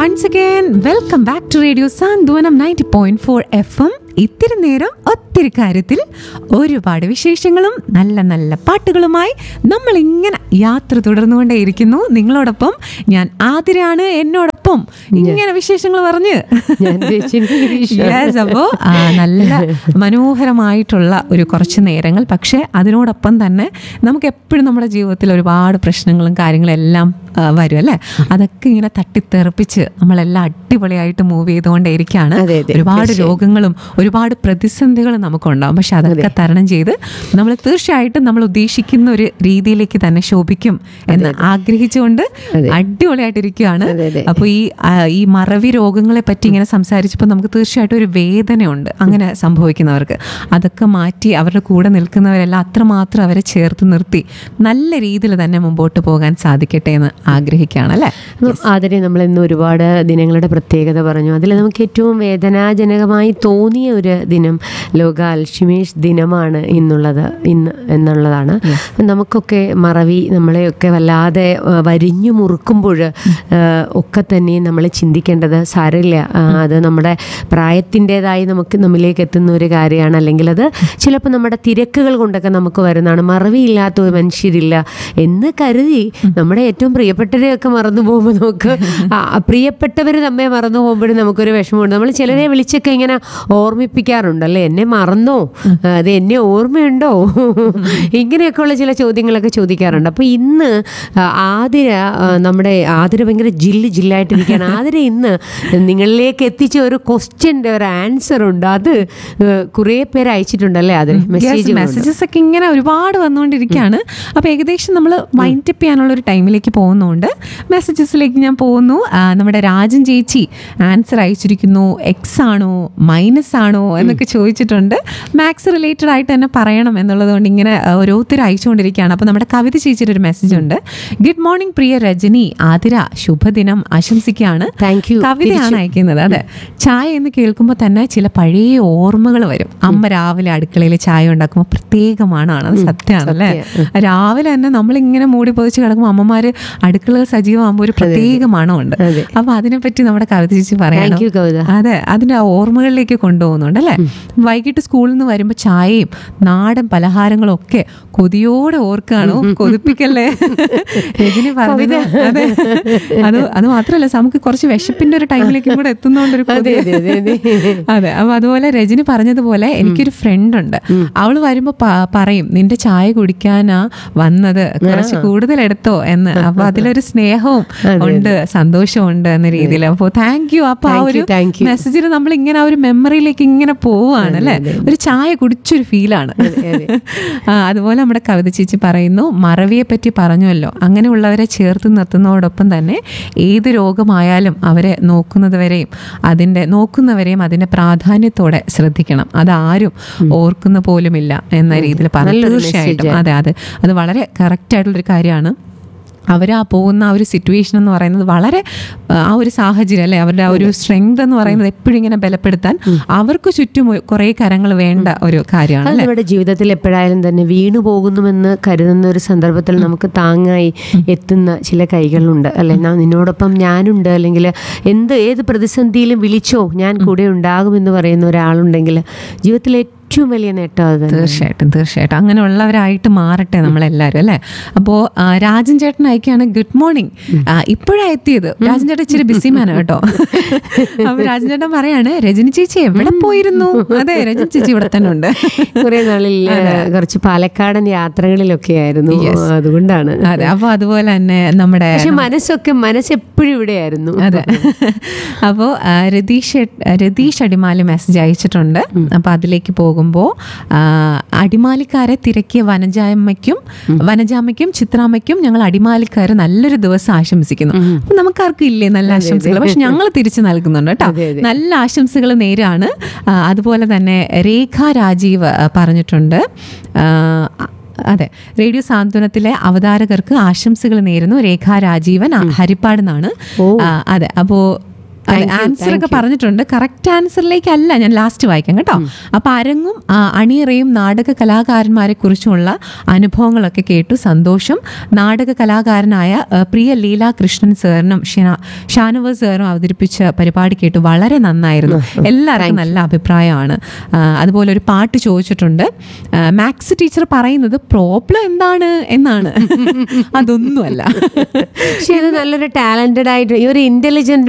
Once again welcome back to radio Santhwanam ninety point four F M ഇത്തിരി നേരം ഒത്തിരി കാര്യത്തിൽ ഒരുപാട് വിശേഷങ്ങളും നല്ല നല്ല പാട്ടുകളുമായി നമ്മൾ ഇങ്ങനെ യാത്ര തുടർന്നുകൊണ്ടേയിരിക്കുന്നു നിങ്ങളോടൊപ്പം ഞാൻ ആതിരയാണ് എന്നോടൊപ്പം ഇങ്ങനെ വിശേഷങ്ങൾ പറഞ്ഞ് ഞാൻ രചന ഗിരീഷ്. Yes, അപ്പോ ആ, നല്ല മനോഹരമായിട്ടുള്ള ഒരു കുറച്ച് നേരങ്ങൾ പക്ഷേ അതിനോടൊപ്പം തന്നെ നമുക്ക് എപ്പോഴും നമ്മുടെ ജീവിതത്തിൽ ഒരുപാട് പ്രശ്നങ്ങളും കാര്യങ്ങളും എല്ലാം ആ, വരും അല്ലേ അതൊക്കെ ഇങ്ങനെ തട്ടിത്തെറിപ്പിച്ച് നമ്മളെല്ലാം അടിപൊളിയായിട്ട് മൂവ് ചെയ്തുകൊണ്ടേയിരിക്കുകയാണ് അതെ, അതെ, ഒരുപാട് രോഗങ്ങളും ഒരുപാട് പ്രതിസന്ധികളും നമുക്കുണ്ടാവും പക്ഷെ അതൊക്കെ തരണം ചെയ്ത് നമ്മൾ തീർച്ചയായിട്ടും നമ്മൾ ഉദ്ദേശിക്കുന്ന ഒരു രീതിയിലേക്ക് തന്നെ ശോഭിക്കും എന്ന് ആഗ്രഹിച്ചുകൊണ്ട് അടിപൊളിയായിട്ടിരിക്കുകയാണ് അതെ, അതെ. അപ്പോൾ ഈ ആ, ഈ മറവി രോഗങ്ങളെ പറ്റി ഇങ്ങനെ സംസാരിച്ചപ്പോൾ നമുക്ക് തീർച്ചയായിട്ടും ഒരു വേദനയുണ്ട് അങ്ങനെ സംഭവിക്കുന്നവർക്ക് അതൊക്കെ മാറ്റി അവരുടെ കൂടെ നിൽക്കുന്നവരെല്ലാം അത്രമാത്രം അവരെ ചേർത്ത് നിർത്തി നല്ല രീതിയിൽ തന്നെ മുമ്പോട്ട് പോകാൻ സാധിക്കട്ടെ എന്ന് ആഗ്രഹിക്കുകയാണ് അല്ലേ അപ്പം ആദരെ നമ്മൾ ഇന്ന് ഒരുപാട് ദിനങ്ങളുടെ പ്രത്യേകത പറഞ്ഞു അതിൽ നമുക്ക് ഏറ്റവും വേദനാജനകമായി തോന്നിയ ഒരു ദിനം ലോക അൽഷിമേഷ് ദിനമാണ് ഇന്നുള്ളത് ഇന്ന് എന്നുള്ളതാണ് അപ്പം നമുക്കൊക്കെ മറവി നമ്മളെയൊക്കെ വല്ലാതെ ആ, വരിഞ്ഞു മുറുക്കുമ്പോൾ ആ, ഒക്കെ തന്നെ നമ്മൾ ചിന്തിക്കേണ്ടത് സാരമില്ല ആ, അത് നമ്മുടെ പ്രായത്തിൻ്റെതായി നമുക്ക് നമ്മിലേക്ക് എത്തുന്ന ഒരു കാര്യമാണ് അല്ലെങ്കിൽ അത് ചിലപ്പോൾ നമ്മുടെ തിരക്കുകൾ കൊണ്ടൊക്കെ നമുക്ക് വരുന്നതാണ് മറവിയില്ലാത്ത ഒരു മനുഷ്യരില്ല എന്ന് കരുതി നമ്മുടെ ഏറ്റവും പ്രിയപ്പെട്ടവരെയൊക്കെ മറന്നു പോകുമ്പോൾ നമുക്ക് ആ, പ്രിയപ്പെട്ടവർ നമ്മെ മറന്നു പോകുമ്പോഴും നമുക്കൊരു വിഷമമുണ്ട് നമ്മൾ ചിലരെ വിളിച്ചൊക്കെ ഇങ്ങനെ ഓർമ്മിപ്പിക്കാറുണ്ട് അല്ലേ എന്നെ മറന്നോ ആ, അത് എന്നെ ഓർമ്മയുണ്ടോ ഇങ്ങനെയൊക്കെയുള്ള ചില ചോദ്യങ്ങളൊക്കെ ചോദിക്കാറുണ്ട് അപ്പോൾ ഇന്ന് ആ, ആതിര ആ, നമ്മുടെ ആതിര ഭയങ്കര ജില്ല് ജില്ലായിട്ടിരിക്കുകയാണ് ആതിര ഇന്ന് നിങ്ങളിലേക്ക് എത്തിച്ച ഒരു ക്വസ്റ്റ്യൻ്റെ ഒരു ആൻസർ ഉണ്ട് അത് കുറേ പേര് അയച്ചിട്ടുണ്ടല്ലേ ആതിര മെസ്സേജ് മെസ്സേജസ് ഒക്കെ ഇങ്ങനെ ഒരുപാട് വന്നുകൊണ്ടിരിക്കുകയാണ് അപ്പോൾ ഏകദേശം നമ്മൾ മൈൻഡ് അപ്പ് ചെയ്യാനുള്ള ഒരു ടൈമിലേക്ക് പോകുന്നുണ്ട് മെസ്സേജസിലേക്ക് ഞാൻ പോകുന്നു ആ, നമ്മുടെ രാജൻ ചേച്ചി ആൻസർ അയച്ചിരിക്കുന്നു എക്സ് ആണോ മൈനസ് ആണോ എന്നൊക്കെ ചോദിച്ചിട്ടുണ്ട് മാത്സ് റിലേറ്റഡ് ആയിട്ട് തന്നെ പറയണം എന്നുള്ളത് കൊണ്ട് ഇങ്ങനെ ആ, ഓരോരുത്തർ അയച്ചുകൊണ്ടിരിക്കുകയാണ് അപ്പോൾ നമ്മുടെ കവിത ചേച്ചിയുടെ ഒരു മെസ്സേജ് ഉണ്ട് ഗുഡ് മോർണിംഗ് പ്രിയ രജനി ആതിര ശുഭദിനം ആശംസിക്കുകയാണ് താങ്ക് യു കവിതയാണ് അയക്കുന്നത് അതെ ചായ എന്ന് കേൾക്കുമ്പോൾ തന്നെ ചില പഴയ ഓർമ്മകൾ വരും അമ്മ രാവിലെ അടുക്കളയിൽ ചായ ഉണ്ടാക്കുമ്പോൾ പ്രത്യേക മണമാണ് അത് സത്യമാണല്ലേ രാവിലെ തന്നെ നമ്മളിങ്ങനെ മൂടി പൊതിച്ച് കിടക്കുമ്പോൾ അമ്മമാര് അടുക്കളകൾ സജീവമാകുമ്പോൾ ഒരു പ്രത്യേക മണമുണ്ട് അതെ. അപ്പൊ അതിനെപ്പറ്റി നമ്മുടെ കവിത ചേച്ചി പറയണം താങ്ക് യു കവിത അതെ അതിന്റെ ആ ഓർമ്മകളിലേക്ക് കൊണ്ടുപോകുന്നുണ്ട് അല്ലേ വൈകിട്ട് സ്കൂളിൽ നിന്ന് വരുമ്പോൾ ചായയും നാടൻ പലഹാരങ്ങളും ഒക്കെ കൊതിയോടെ ഓർക്കാണോ കൊതിപ്പിക്കല്ലേ രജനി പറഞ്ഞത് അതെ അത് അത് മാത്രമല്ല നമുക്ക് കുറച്ച് വിശപ്പിന്റെ ഒരു ടൈമിലേക്ക് കൂടെ എത്തുന്നോണ്ടൊരു അതെ കൊതി അതെ അതെ അതെ അതെ അപ്പൊ അതുപോലെ രജനി പറഞ്ഞതുപോലെ എനിക്കൊരു ഫ്രണ്ട് ഉണ്ട് അവള് വരുമ്പോ പ- പറയും നിന്റെ ചായ കുടിക്കാനാ വന്നത് കുറച്ച് കൂടുതൽ എടുത്തോ എന്ന് അപ്പൊ അതിലൊരു സ്നേഹവും ഉണ്ട് സന്തോഷവും ഉണ്ട് എന്ന രീതിയിൽ അപ്പൊ താങ്ക് യു അപ്പൊ ആ Thank ഒരു you, thank you. മെസ്സേജിൽ നമ്മൾ ഇങ്ങനെ ആ ഒരു മെമ്മറിയിലേക്ക് ഇങ്ങനെ പോവാണ് അല്ലെ ഒരു ചായ കുടിച്ചൊരു ഫീലാണ് ആ, അതുപോലെ നമ്മുടെ കവിത ചേച്ചി പറയുന്നു മറവിയെ പറ്റി പറഞ്ഞുവല്ലോ അങ്ങനെയുള്ളവരെ ചേർത്ത് നിർത്തുന്നതോടൊപ്പം തന്നെ ഏത് രോഗമായാലും അവരെ നോക്കുന്നത് വരെയും അതിൻ്റെ നോക്കുന്നവരെയും അതിൻ്റെ പ്രാധാന്യത്തോടെ ശ്രദ്ധിക്കണം അതാരും ഓർക്കുന്ന പോലുമില്ല എന്ന രീതിയിൽ പറഞ്ഞു നല്ലൊരു തീർച്ചയായിട്ടും അതെ അതെ അത് വളരെ കറക്റ്റ് ആയിട്ടുള്ളൊരു കാര്യമാണ് അവർ ആ പോകുന്ന ആ ഒരു സിറ്റുവേഷൻ എന്ന് പറയുന്നത് വളരെ ആ, ആ ഒരു സാഹചര്യം അല്ലെ അവരുടെ ആ ഒരു സ്ട്രെങ്ത് എന്ന് പറയുന്നത് എപ്പോഴും ഇങ്ങനെ ബലപ്പെടുത്താൻ അവർക്ക് ചുറ്റും കുറേ കരങ്ങൾ വേണ്ട ഒരു കാര്യമാണ് അത് നമ്മുടെ ജീവിതത്തിൽ എപ്പോഴായാലും തന്നെ വീണു പോകുന്നുവെന്ന് കരുതുന്ന ഒരു സന്ദർഭത്തിൽ നമുക്ക് താങ്ങായി എത്തുന്ന ചില കൈകളുണ്ട് അല്ലെ നാ- നിന്നോടൊപ്പം ഞാനുണ്ട് അല്ലെങ്കിൽ എന്ത് ഏത് പ്രതിസന്ധിയിലും വിളിച്ചോ ഞാൻ കൂടെ ഉണ്ടാകുമെന്ന് പറയുന്ന ഒരാളുണ്ടെങ്കിൽ ജീവിതത്തിലെ ഏറ്റവും വലിയ നേട്ടം അത് തന്നെ തീർച്ചയായിട്ടും തീർച്ചയായിട്ടും അങ്ങനെയുള്ളവരായിട്ട് മാറട്ടെ നമ്മളെല്ലാവരും അല്ലേ അപ്പോൾ രാജൻ ചേട്ടൻ അയക്കുകയാണ് ഗുഡ് മോർണിംഗ് ഇപ്പോഴാണ് എത്തിയത് രാജൻ ചേട്ടൻ ഇച്ചിരി ബിസി മാനാണ് കേട്ടോ അപ്പൊ രാജൻ ചേട്ടൻ പറയാണ് രജനി ചേച്ചി എവിടെ പോയിരുന്നു അതെ രജനി ചേച്ചി ഇവിടെ തന്നെ ഉണ്ട് കുറെ നാളിൽ ഏഹ്, കുറച്ച് പാലക്കാടൻ യാത്രകളിലൊക്കെ ആയിരുന്നു അതുകൊണ്ടാണ് അതെ അപ്പൊ അതുപോലെ തന്നെ നമ്മുടെ പക്ഷെ മനസ്സൊക്കെ മനസ്സ് എപ്പോഴും ഇവിടെയായിരുന്നു അതെ അപ്പോൾ രതീഷ് രതീഷ് അടിമാലി മെസ്സേജ് അയച്ചിട്ടുണ്ട് അപ്പോൾ അതിലേക്ക് പോകുമ്പോൾ അടിമാലിക്കാരെ തിരക്കിയ വനജാമ്മയ്ക്കും വനജാമ്മയ്ക്കും ചിത്രാമ്മയ്ക്കും ഞങ്ങൾ അടിമാലിക്കാരെ നല്ലൊരു ദിവസം ആശംസിക്കുന്നു അപ്പൊ നമുക്കാർക്കും ഇല്ലേ നല്ല ആശംസകൾ പക്ഷെ ഞങ്ങൾ തിരിച്ചു നൽകുന്നുണ്ട് കേട്ടോ അതെ, അതെ. നല്ല ആശംസകൾ നേരാണ് ആ, അതുപോലെ തന്നെ രേഖ രാജീവ് ആ, പറഞ്ഞിട്ടുണ്ട് ആ, അതെ റേഡിയോ സാന്ത്വനത്തിലെ അവതാരകർക്ക് ആശംസകൾ നേരുന്നു രേഖ രാജീവൻ ആ, ഹരിപ്പാട് നിന്നാണ് ആ, അതെ അപ്പോ ആൻസർ ഒക്കെ പറഞ്ഞിട്ടുണ്ട് കറക്റ്റ് ആൻസറിലേക്കല്ല ഞാൻ ലാസ്റ്റ് വായിക്കാം കേട്ടോ അപ്പൊ അരങ്ങും ആ, അണിയറയും നാടക കലാകാരന്മാരെ കുറിച്ചുമുള്ള അനുഭവങ്ങളൊക്കെ കേട്ടു സന്തോഷം നാടക കലാകാരനായ ആ, പ്രിയ ലീല കൃഷ്ണൻ സാറിനും ഷാ- ഷാനവാസ് സാറും അവതരിപ്പിച്ച പരിപാടി കേട്ടു വളരെ നന്നായിരുന്നു എല്ലാവർക്കും നല്ല അഭിപ്രായമാണ് ആ, അതുപോലെ ഒരു പാട്ട് ചോദിച്ചിട്ടുണ്ട് ആ, മാത്സ് ടീച്ചർ പറയുന്നത് പ്രോബ്ലം എന്താണ് എന്നാണ് അതൊന്നുമല്ല പക്ഷെ ഇത് നല്ലൊരു ടാലന്റഡ് ആയിട്ട് ഈ ഒരു ഇന്റലിജന്റ്